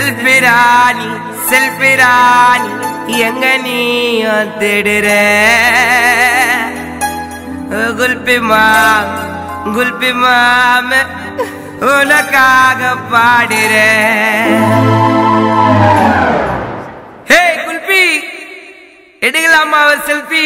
Selfie ராணி selfie ராணி எங்க நீ தேடுற குல்பி மாம் குல்பி மாம் உனக்காக பாடுற ஹே குல்பி எடுக்கலாமா ஒரு செல்ஃபி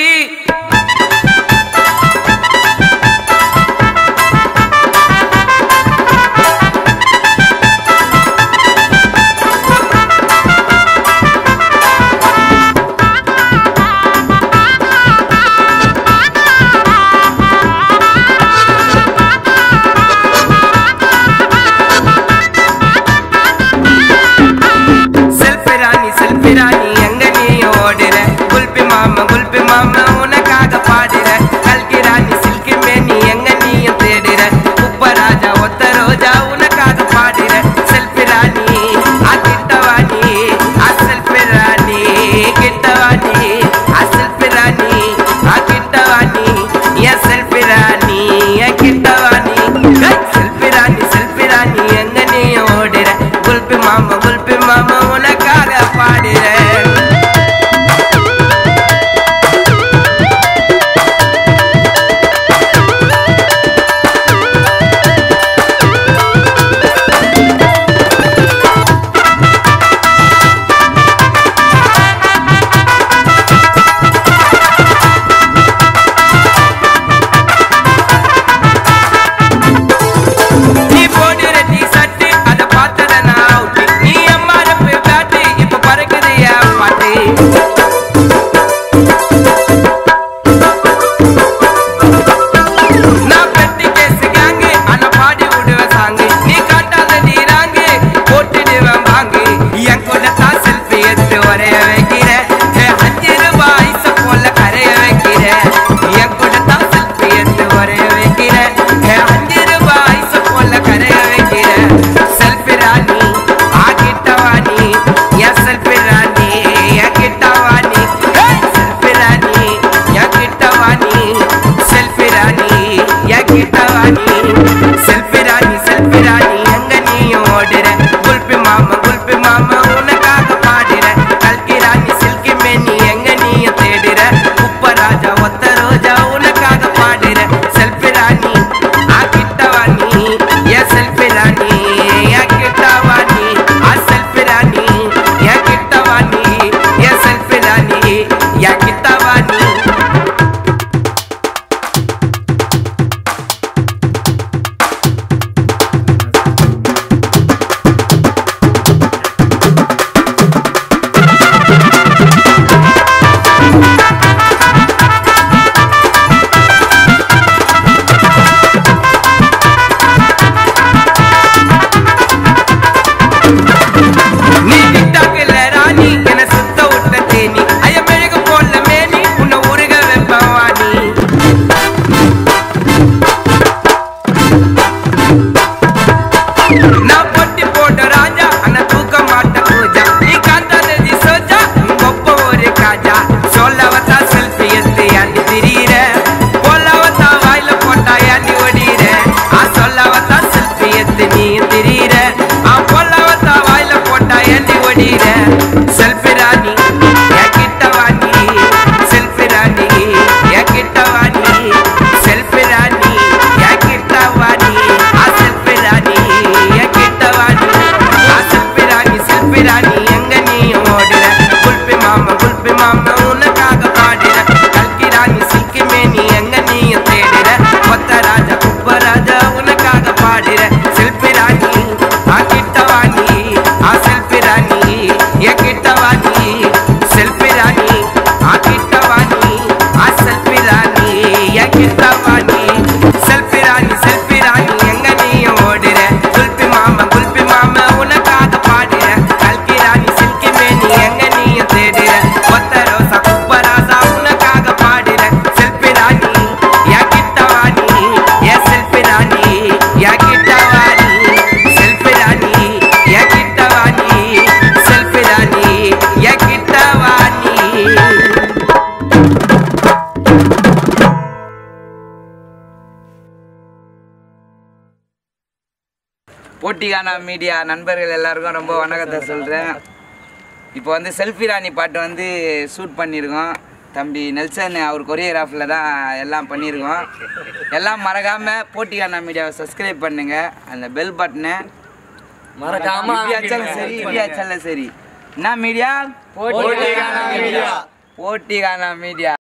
செல்ஃபி ராணி செல்ஃபி ராணி எங்க நீ ஓடுற குல்பி மாமா குல்பி மாமா உனக்காக பாடுற கல்கி ராணி சில்கி மேனி எங்க நீயும் தேடுற உப்ப ராஜா ஒத்த ரோஜா உனக்காக பாடுற செல்ஃபி ராணி ஆ கிட்டவாணி ஆ செல்ஃபி ராணி கிட்டவாணி ஆ செல்ஃபி ராணி ஆ கிட்டவாணி என் செல்ஃபி ராணி என் கிட்டவாணி செல்ஃபி ராணி செல்ஃபி ராணி எங்க நீ ஓடுற குல்பி மாமா குல்பி மாமா உனக்காக பாடுற நீ போடுற t-shirt, அத பார்த்தத நான் out. நீ எம்ஆர்எஃப் காட்டு, இப்ப பறக்குது என் பாட்டு. நான் பெட்டி case gang, ஆனா பாடி விடுவேன் song. நீ காட்டாத நீ wrong, போட்டுடுவேன் வாங்கு. என் கூட தான் selfie எடுத்து வரைய வைக்கிற. ஏ, அஞ்சு ரூபாய் ஐஸ போல கரைய வைக்கிற. என் கூட தான் selfie எடுத்து வரைய வைக்கிற. ஏ, அஞ்சு ரூபாய் ஐஸ போல கரைய வைக்கிற. Selfie ராணி, ஆ கிட்டவாணி, என் selfie ராணி, என் கிட்டவாணி. ஏய், selfie ராணி, என் கிட்டவாணி. Selfie ராணி, என் கிட்டவாணி. Selfie ராணி, selfie ராணி, எங்க நீயும் ஓடுற? குல்பி மாமா, குல்பி மாமா, உனக்காக பாடுற. கல்கி ராணி, சில்கி மேனி, எங்க நீயும் தேடுற? உப்ப ராஜா, ஒத்த ரோஜா, உனக்காக பாடுற. Selfie ராணி, ஆ கிட்டவாணி, என் selfie ராணி, என் கிட்டவாணி. ஆ selfie ராணி, என் கிட்டவாணி, என் selfie ராணி, என் கிட்டவாணி. நீ டிக்டாக்ல ராணி என சுத்த விட்ட தேனி ஐய மெழுகு போல மேனி உன்னை உருக வைப்பேன் வாணி நான் பொட்டி போட்ட ராஜா ஆனா தூக்க மாட்ட பூஜா நீ காந்தாததி சோஜா கொப்ப ஒரு காஜா சொல்லவத்தா செல்ஃபி எடுத்து ஏண்டி திரியிற போலவத்தா வாயில போட்டா ஏண்டி ஒடியிற ஆ சொல்லவத்தா செல்ஃபி எடுத்து நீ திரியிற ஆ போலவத்தா வாயில போட்டா ஏண்டி ஒடியிற செல்ஃபி ராணி என் கிட்ட வாணி செல்ஃபி ராணி என் கிட்ட வாணி செல்ஃபி ராணி என் கிட்ட வாணி ஆ செல்ஃபி ராணி என் கிட்ட வாணி ஆ செல்ஃபி ராணி செல்ஃபி ராணி எங்க நீ ஓடுற குல்பி மாமா குல்பி மாமா உனக்காக பாடுற கல்கி ராணி சில்கி மேனி எங்க நீயும் தேடுற ஒத்த ராஜா உப்ப ராஜா உனக்காக பாடுற செல்ஃபி போட்டிகானா மீடியா நண்பர்கள் எல்லாருக்கும் ரொம்ப வணக்கத்தை சொல்கிறேன் இப்போ வந்து செல்ஃபி ராணி பாட்டு வந்து ஷூட் பண்ணியிருக்கோம் தம்பி நெல்சன் அவர் கொரியோகிராஃபில் தான் எல்லாம் பண்ணியிருக்கோம் எல்லாம் மறக்காமல் போட்டிகானா மீடியாவை சப்ஸ்கிரைப் பண்ணுங்கள் அந்த பெல் பட்டனை மறக்காம இப்படி அடிச்சாலும் சரி இப்படி அடிச்சாலும் சரி என்ன மீடியா போட்டிகானா மீடியா. போட்டிகானா மீடியா